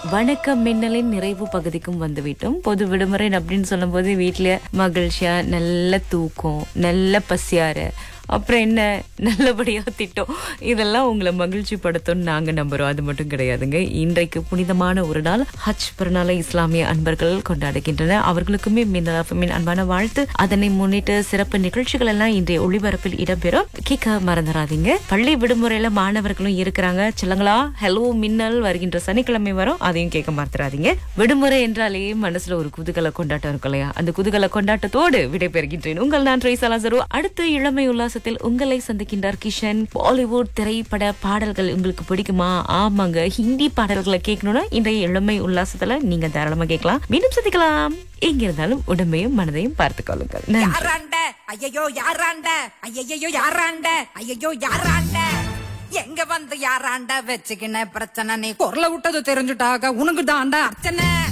வணக்கம் மின்னலின் நிறைவு பகுதிக்கும் வந்துவிட்டோம் பொது விடுமுறை அப்படின்னு சொல்லும்போது வீட்ல மகிழ்ச்சியா நல்ல தூக்கம் நல்ல பசியார அப்புறம் என்ன நல்லபடியா திட்டம் இதெல்லாம் உங்களை மகிழ்ச்சி படுத்தும் நாங்க நம்புறோம் அது மட்டும் கிடையாதுங்க இன்றைக்கு புனிதமான ஒரு நாள் ஹஜ் பிறநாளை இஸ்லாமிய அன்பர்கள் கொண்டாடுகின்றனர் அவர்களுக்குமே மின்னலாஃபமின் அன்பான வாழ்த்து அதனை முன்னிட்டு சிறப்பு நிகழ்ச்சிகள் எல்லாம் இன்றைய ஒளிபரப்பில் இடம்பெறும் கேட்க மறந்துடாதீங்க பள்ளி விடுமுறையில மாணவர்களும் இருக்கிறாங்க சிலங்களா ஹலோ மின்னல் வருகின்ற சனிக்கிழமை வரும் அதையும் கேட்க மறந்துடாதீங்க விடுமுறை என்றாலே மனசுல ஒரு குதூகல கொண்டாட்டம் இருக்கும் இல்லையா அந்த குதூகல கொண்டாட்டத்தோடு விடைபெறுகின்றேன் உங்கள் நான் ட்ரேசலா சரு அடுத்து இளமை உல்லாசத்தில் உங்களை சந்திக்கின்றார் கிஷன் பாலிவுட் திரைப்பட பாடல்கள் உங்களுக்கு பிடிக்குமா ஆமாங்க ஹிந்தி பாடல்களை கேட்கணும்னா இன்றைய இளமை உல்லாசத்துல நீங்க தாராளமா கேட்கலாம் மீண்டும் சந்திக்கலாம் எங்க இருந்தாலும் உடம்பையும் மனதையும் பார்த்துக் கொள்ளுங்கள் நன்றி யாராண்ட ஐயையோ யாராண்ட ஐயையோ யாராண்ட ஐயையோ யாராண்ட எங்க வந்து யாராண்ட வச்சுக்கின பிரச்சனை நீ குரல விட்டது தெரிஞ்சுட்டாக உனக்கு தாண்டா அர்ச்சனை